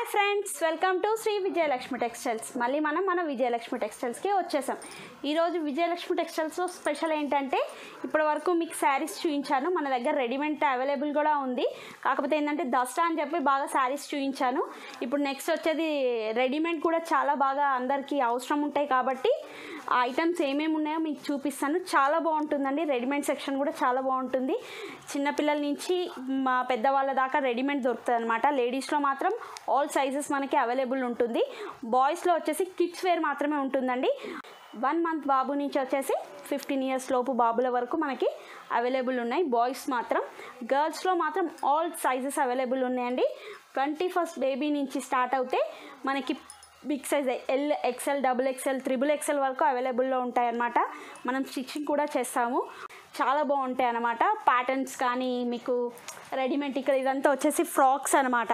hi friends welcome to Shri Vijayalakshmi textiles మళ్ళీ మనం మన విజయలక్ష్మి టెక్స్టైల్స్కి వచ్చేసాం ఈరోజు విజయలక్ష్మి టెక్స్టైల్స్లో స్పెషల్ ఏంటంటే ఇప్పటి వరకు మీకు శారీస్ చూపించాను మన దగ్గర రెడీమేడ్ అవైలబుల్ కూడా ఉంది కాకపోతే ఏంటంటే దసరా అని చెప్పి బాగా శారీస్ చూపించాను ఇప్పుడు నెక్స్ట్ వచ్చేది రెడీమేడ్ కూడా చాలా బాగా అందరికీ అవసరం ఉంటాయి కాబట్టి ఆ ఐటమ్స్ ఏమేమి ఉన్నాయో మీకు చూపిస్తాను చాలా బాగుంటుందండి రెడీమేడ్ సెక్షన్ కూడా చాలా బాగుంటుంది చిన్నపిల్లల నుంచి మా పెద్దవాళ్ళ దాకా రెడీమేడ్ దొరుకుతుంది అనమాట లేడీస్లో మాత్రం ఆల్ సైజెస్ మనకి అవైలబుల్ ఉంటుంది బాయ్స్లో వచ్చేసి కిడ్స్ వేర్ మాత్రమే ఉంటుందండి వన్ మంత్ బాబు నుంచి వచ్చేసి ఫిఫ్టీన్ ఇయర్స్ లోపు బాబుల వరకు మనకి అవైలబుల్ ఉన్నాయి బాయ్స్ మాత్రం గర్ల్స్లో మాత్రం ఆల్ సైజెస్ అవైలబుల్ ఉన్నాయండి ట్వంటీ ఫస్ట్ బేబీ నుంచి స్టార్ట్ అవుతే మనకి big size L XL double XL triple XL వరకు అవైలబుల్లో ఉంటాయన్నమాట మనం స్టిచ్చింగ్ కూడా చేస్తాము చాలా బాగుంటాయి అన్నమాట ప్యాటర్న్స్ కానీ మీకు రెడీమేడ్ ఇక్కడ ఇదంతా వచ్చేసి ఫ్రాక్స్ అనమాట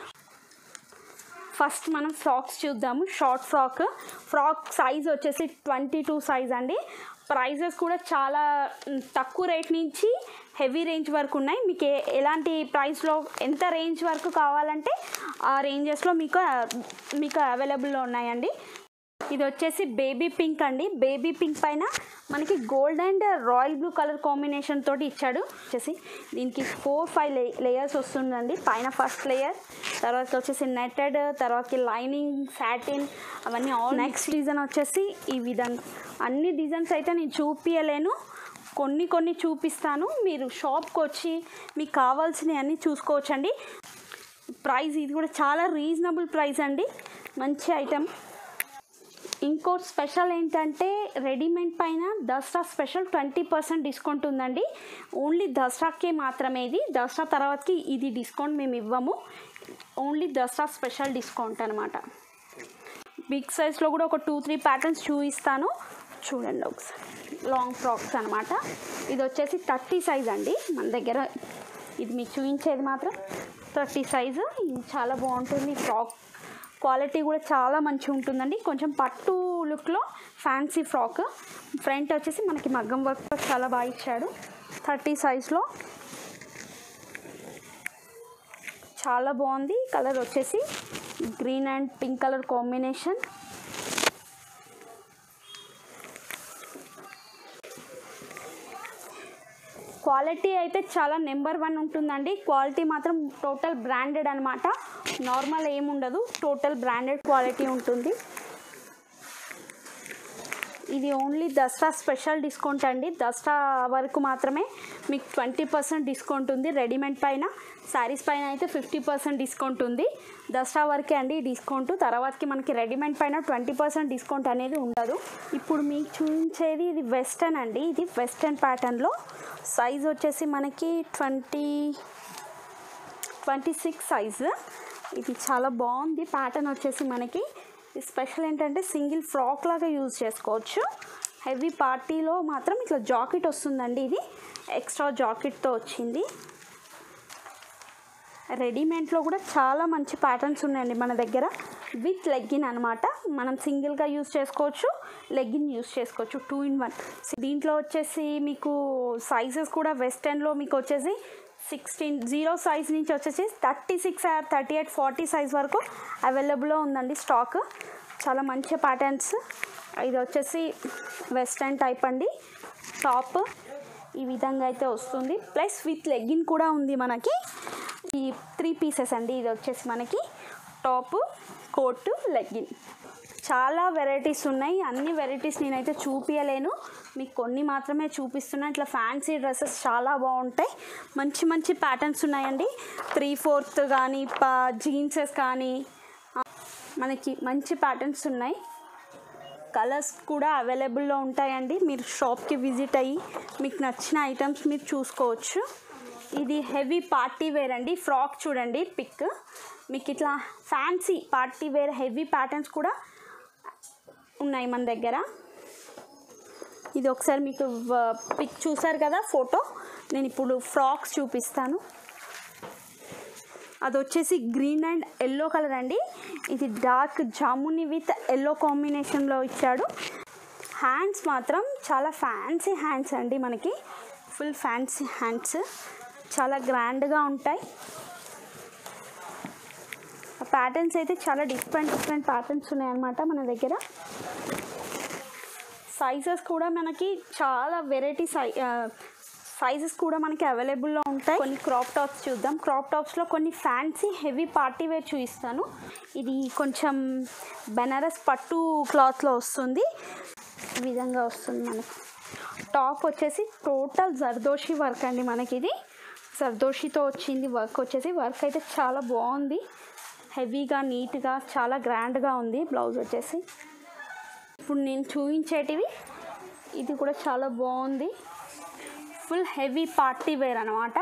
ఫస్ట్ మనం ఫ్రాక్స్ చూద్దాము షార్ట్ ఫ్రాక్ ఫ్రాక్ సైజ్ వచ్చేసి ట్వంటీ టూ సైజ్ అండి ప్రైజెస్ కూడా చాలా మ్, తక్కువ రేట్ నుంచి హెవీ రేంజ్ వరకు ఉన్నాయి మీకు ఏ- ఎలాంటి ప్రైస్లో ఎంత రేంజ్ వరకు కావాలంటే ఆ రేంజెస్లో మీకు మీకు అవైలబుల్లో ఉన్నాయండి ఇది వచ్చేసి బేబీ పింక్ అండి బేబీ పింక్ పైన మనకి gold and royal blue colour combination తోటి ఇచ్చాడు వచ్చేసి దీనికి ఫోర్ ఫైవ్ లే లేయర్స్ వస్తుందండి పైన ఫస్ట్ లేయర్ తర్వాత వచ్చేసి నెట్టెడ్ తర్వాతకి లైనింగ్ సాటిన్ అవన్నీ ఆల్ నెక్స్ట్ డిజైన్ వచ్చేసి ఈ విధంగా అన్ని డిజైన్స్ అయితే నేను చూపించలేను కొన్ని కొన్ని చూపిస్తాను మీరు షాప్కి వచ్చి మీకు కావాల్సినవి అన్నీ చూసుకోవచ్చండి ప్రైస్ ఇది కూడా చాలా రీజనబుల్ ప్రైస్ అండి మంచి ఐటెం ఇంకో స్పెషల్ ఏంటంటే రెడీమేడ్ పైన Dasara special twenty percent discount ఉందండి ఓన్లీ దసరాకే మాత్రమే ఇది దసరా తర్వాతకి ఇది డిస్కౌంట్ మేము ఇవ్వము ఓన్లీ దసరా స్పెషల్ డిస్కౌంట్ అనమాట బిగ్ సైజ్లో కూడా ఒక టూ త్రీ ప్యాటర్న్స్ చూపిస్తాను చూడండి ఒకసారి లాంగ్ ఫ్రాక్స్ అనమాట ఇది వచ్చేసి థర్టీ సైజ్ అండి మన దగ్గర ఇది మీకు చూపించేది మాత్రం థర్టీ సైజు ఇది చాలా బాగుంటుంది ఫ్రాక్ క్వాలిటీ కూడా చాలా మంచిగా ఉంటుందండి కొంచెం పట్టు లుక్లో ఫ్యాన్సీ ఫ్రాక్ ఫ్రంట్ వచ్చేసి మనకి మగ్గం వర్క్ చాలా బాగా ఇచ్చాడు థర్టీ సైజ్లో చాలా బాగుంది కలర్ వచ్చేసి green and pink colour combination quality అయితే చాలా నెంబర్ వన్ ఉంటుందండి క్వాలిటీ మాత్రం టోటల్ బ్రాండెడ్ అనమాట నార్మల్ ఏముండదు టోటల్ బ్రాండెడ్ క్వాలిటీ ఉంటుంది ఇది ఓన్లీ దసరా స్పెషల్ డిస్కౌంట్ అండి దసరా వరకు మాత్రమే మీకు ట్వంటీ పర్సెంట్ డిస్కౌంట్ ఉంది రెడీమేడ్ పైన శారీస్ పైన అయితే ఫిఫ్టీ పర్సెంట్ డిస్కౌంట్ ఉంది దసరా వరకే అండి ఈ డిస్కౌంట్ తర్వాతకి మనకి రెడీమేడ్ పైన ట్వంటీ పర్సెంట్ డిస్కౌంట్ అనేది ఉండదు ఇప్పుడు మీకు చూపించేది ఇది వెస్టర్న్ అండి ఇది వెస్టర్న్ ప్యాటర్న్లో సైజ్ వచ్చేసి మనకి ట్వంటీ ట్వంటీ సిక్స్ సైజు ఇది చాలా బాగుంది ప్యాటర్న్ వచ్చేసి మనకి ఈ స్పెషల్ ఏంటంటే సింగిల్ ఫ్రాక్ లాగా యూజ్ చేసుకోవచ్చు హెవీ పార్టీలో మాత్రం ఇట్లా జాకెట్ వస్తుందండి ఇది ఎక్స్ట్రా జాకెట్తో వచ్చింది రెడీమేడ్లో కూడా చాలా మంచి ప్యాటర్న్స్ ఉన్నాయండి మన దగ్గర విత్ లెగ్గిన్ అనమాట మనం సింగిల్గా యూస్ చేసుకోవచ్చు లెగ్గిన్ యూస్ చేసుకోవచ్చు టూ ఇన్ వన్ దీంట్లో వచ్చేసి మీకు సైజెస్ కూడా వెస్టర్న్లో మీకు వచ్చేసి సిక్స్టీన్ జీరో సైజ్ నుంచి వచ్చేసి thirty six or thirty eight forty size వరకు అవైలబుల్లో ఉందండి స్టాక్ చాలా మంచి ప్యాటర్న్స్ ఇది వచ్చేసి వెస్టర్న్ టైప్ అండి టాప్ ఈ విధంగా అయితే వస్తుంది ప్లస్ విత్ లెగ్గిన్ కూడా ఉంది మనకి ఈ త్రీ పీసెస్ అండి ఇది వచ్చేసి మనకి టాప్ కోట్ లెగ్గిన్ చాలా వెరైటీస్ ఉన్నాయి అన్ని వెరైటీస్ నేనైతే చూపించలేను మీకు కొన్ని మాత్రమే చూపిస్తున్నా ఇట్లా ఫ్యాన్సీ డ్రెస్సెస్ చాలా బాగుంటాయి మంచి మంచి ప్యాటర్న్స్ ఉన్నాయండి త్రీ ఫోర్త్ కానీ పా జీన్సెస్ కానీ ఆ, మనకి మంచి ప్యాటర్న్స్ ఉన్నాయి కలర్స్ కూడా అవైలబుల్లో ఉంటాయండి మీరు షాప్కి విజిట్ అయ్యి మీకు నచ్చిన ఐటమ్స్ మీరు చూసుకోవచ్చు ఇది హెవీ పార్టీ వేర్ అండి ఫ్రాక్ చూడండి పిక్ మీకు ఇట్లా fancy party wear heavy patterns కూడా ఉన్నాయి మన దగ్గర ఇది ఒకసారి మీకు పిక్ చూసారు కదా ఫోటో నేను ఇప్పుడు ఫ్రాక్స్ చూపిస్తాను అది వచ్చేసి గ్రీన్ అండ్ ఎల్లో కలర్ అండి ఇది డార్క్ జాముని విత్ ఎల్లో కాంబినేషన్లో ఇచ్చాడు హ్యాండ్స్ మాత్రం చాలా ఫ్యాన్సీ హ్యాండ్స్ అండి మనకి ఫుల్ ఫ్యాన్సీ హ్యాండ్స్ చాలా గ్రాండ్గా ఉంటాయి ప్యాటర్న్స్ అయితే చాలా డిఫరెంట్ డిఫరెంట్ ప్యాటర్న్స్ ఉన్నాయన్నమాట మన దగ్గర సైజెస్ కూడా మనకి చాలా వెరైటీ సై సైజెస్ కూడా మనకి అవైలబుల్లో ఉంటాయి కొన్ని క్రాప్ టాప్స్ చూద్దాం క్రాప్ టాప్స్లో కొన్ని ఫ్యాన్సీ హెవీ పార్టీ వేర్ చూపిస్తాను ఇది కొంచెం బెనారస్ పట్టు క్లాత్లో వస్తుంది ఈ విధంగా వస్తుంది మనకు టాప్ వచ్చేసి టోటల్ జర్దోషి వర్క్ అండి మనకి ఇది జర్దోషితో వచ్చింది వర్క్ వచ్చేసి వర్క్ అయితే చాలా బాగుంది హెవీగా నీట్గా చాలా గ్రాండ్గా ఉంది బ్లౌజ్ వచ్చేసి ఇప్పుడు నేను చూపించేటివి ఇది కూడా చాలా బాగుంది ఫుల్ హెవీ పార్టీ వేర్ అనమాట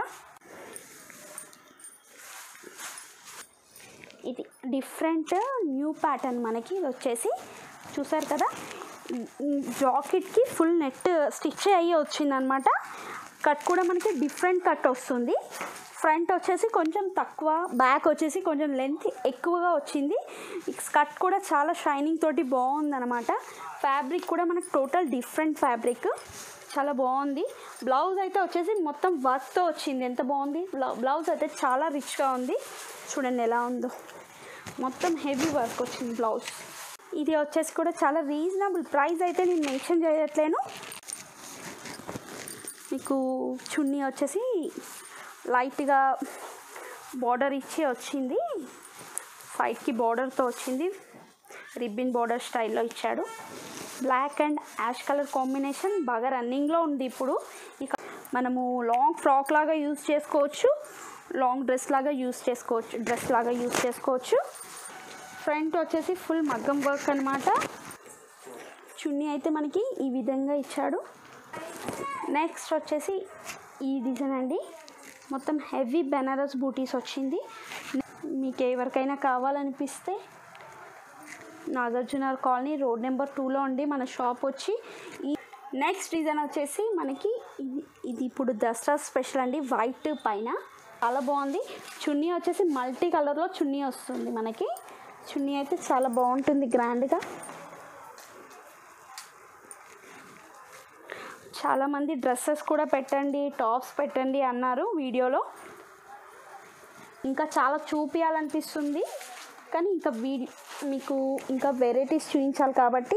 ఇది డిఫరెంట్ న్యూ ప్యాటర్న్ మనకి ఇది వచ్చేసి చూసారు కదా జాకెట్కి ఫుల్ నెట్ స్టిచ్ అయ్యి వచ్చిందనమాట కట్ కూడా మనకి డిఫరెంట్ కట్ వస్తుంది ఫ్రంట్ వచ్చేసి కొంచెం తక్కువ బ్యాక్ వచ్చేసి కొంచెం లెంత్ ఎక్కువగా వచ్చింది కట్ కూడా చాలా షైనింగ్ తోటి బాగుందన్నమాట ఫ్యాబ్రిక్ కూడా మనకు టోటల్ డిఫరెంట్ ఫ్యాబ్రిక్ చాలా బాగుంది బ్లౌజ్ అయితే వచ్చేసి మొత్తం వర్క్తో వచ్చింది ఎంత బాగుంది బ్లౌ- బ్లౌజ్ అయితే చాలా రిచ్గా ఉంది చూడండి ఎలా ఉందో మొత్తం హెవీ వర్క్ వచ్చింది బ్లౌజ్ ఇది వచ్చేసి కూడా చాలా రీజనబుల్ ప్రైస్ అయితే నేను మెన్షన్ చేయట్లేను మీకు చున్నీ వచ్చేసి లైట్గా బార్డర్ ఇచ్చి వచ్చింది సైడ్కి బార్డర్తో వచ్చింది రిబ్బిన్ బార్డర్ స్టైల్లో ఇచ్చాడు black and ash colour combination బాగా రన్నింగ్లో ఉంది ఇప్పుడు ఇక మనము లాంగ్ ఫ్రాక్ లాగా యూజ్ చేసుకోవచ్చు లాంగ్ డ్రెస్ లాగా యూజ్ చేసుకోవచ్చు డ్రెస్ లాగా యూజ్ చేసుకోవచ్చు ఫ్రంట్ వచ్చేసి ఫుల్ మగ్గం వర్క్ అనమాట చున్నీ అయితే మనకి ఈ విధంగా ఇచ్చాడు నెక్స్ట్ వచ్చేసి ఈ డిజైన్ అండి మొత్తం హెవీ బెనారస్ బూటీస్ వచ్చింది మీకు ఎవరికైనా కావాలనిపిస్తే నాగార్జున కాలనీ రోడ్ నెంబర్ టూలో ఉండి మన షాప్ వచ్చి ఈ నెక్స్ట్ డిజైన్ వచ్చేసి మనకి ఇది ఇది ఇప్పుడు దసరా స్పెషల్ అండి వైట్ పైన చాలా బాగుంది చున్నీ వచ్చేసి మల్టీ కలర్లో చున్నీ వస్తుంది మనకి చున్నీ అయితే చాలా బాగుంటుంది గ్రాండ్గా చాలామంది డ్రెస్సెస్ కూడా పెట్టండి టాప్స్ పెట్టండి అన్నారు వీడియోలో ఇంకా చాలా చూపించాలనిపిస్తుంది కానీ ఇంకా వీడి మీకు ఇంకా వెరైటీస్ చూపించాలి కాబట్టి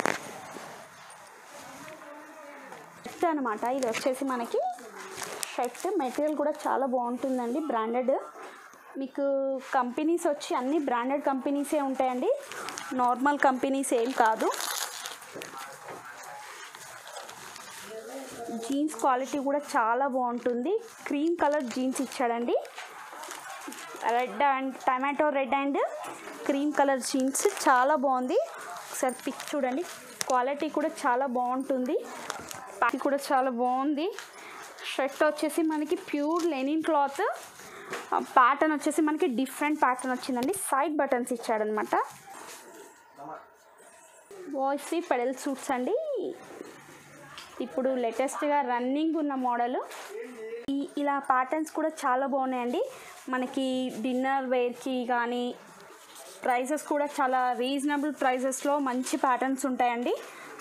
షర్ట్ అనమాట ఇది వచ్చేసి మనకి షర్ట్ మెటీరియల్ కూడా చాలా బాగుంటుందండి బ్రాండెడ్ మీకు కంపెనీస్ వచ్చి అన్ని బ్రాండెడ్ కంపెనీసే ఉంటాయండి నార్మల్ కంపెనీస్ ఏం కాదు జీన్స్ క్వాలిటీ కూడా చాలా బాగుంటుంది క్రీమ్ కలర్ జీన్స్ ఇచ్చాడండి red and tomato red and cream colour jeans చాలా బాగుంది ఒకసారి పిక్ చూడండి క్వాలిటీ కూడా చాలా బాగుంటుంది ప్యాక్ కూడా చాలా బాగుంది షర్ట్ వచ్చేసి మనకి ప్యూర్ లెనిన్ క్లాత్ ప్యాటర్న్ వచ్చేసి మనకి డిఫరెంట్ ప్యాటర్న్ వచ్చిందండి సైడ్ బటన్స్ ఇచ్చాడనమాట బాయ్స్వి పెడల్ సూట్స్ అండి ఇప్పుడు లేటెస్ట్గా రన్నింగ్ ఉన్న మోడల్ ఈ ఇలా ప్యాటర్న్స్ కూడా చాలా బాగున్నాయండి మనకి డిన్నర్ వేర్కి కానీ ప్రైసెస్ కూడా చాలా రీజనబుల్ ప్రైసెస్లో మంచి ప్యాటర్న్స్ ఉంటాయండి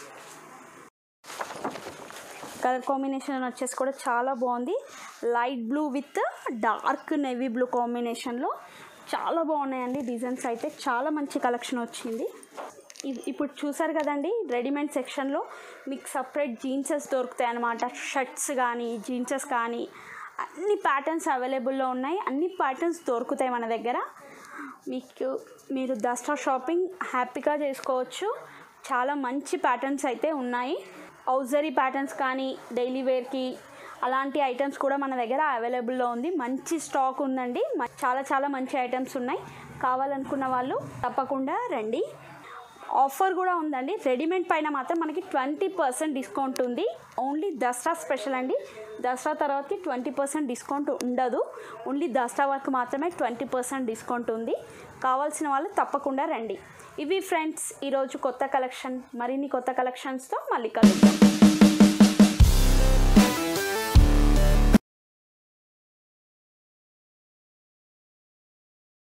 కలర్ కాంబినేషన్ వచ్చేసి కూడా చాలా బాగుంది light blue with dark navy blue కాంబినేషన్లో చాలా బాగున్నాయండి డిజైన్స్ అయితే చాలా మంచి కలెక్షన్ వచ్చింది ఇ- ఇప్పుడు చూసారు కదండి రెడీమేడ్ సెక్షన్లో మీకు సపరేట్ జీన్సెస్ దొరుకుతాయి అన్నమాట షర్ట్స్ కానీ జీన్సెస్ కానీ అన్ని ప్యాటర్న్స్ అవైలబుల్లో ఉన్నాయి అన్ని ప్యాటర్న్స్ దొరుకుతాయి మన దగ్గర మీకు మీరు దసరా షాపింగ్ హ్యాపీగా చేసుకోవచ్చు చాలా మంచి ప్యాటర్న్స్ అయితే ఉన్నాయి ఔజరీ ప్యాటర్న్స్ కానీ డైలీ వేర్కి అలాంటి ఐటమ్స్ కూడా మన దగ్గర అవైలబుల్లో ఉంది మంచి స్టాక్ ఉందండి మ- చాలా చాలా మంచి ఐటమ్స్ ఉన్నాయి కావాలనుకున్న వాళ్ళు తప్పకుండా రండి ఆఫర్ కూడా ఉందండి రెడీమేడ్ పైన మాత్రం మనకి ట్వంటీ పర్సెంట్ డిస్కౌంట్ ఉంది ఓన్లీ దసరా స్పెషల్ అండి దసరా తర్వాతకి ట్వంటీ పర్సెంట్ డిస్కౌంట్ ఉండదు ఓన్లీ దసరా వరకు మాత్రమే ట్వంటీ పర్సెంట్ డిస్కౌంట్ ఉంది కావాల్సిన వాళ్ళు తప్పకుండా రండి ఇవి ఫ్రెండ్స్ ఈరోజు కొత్త కలెక్షన్ మరిన్ని కొత్త కలెక్షన్స్తో మళ్ళీ కలుద్దాం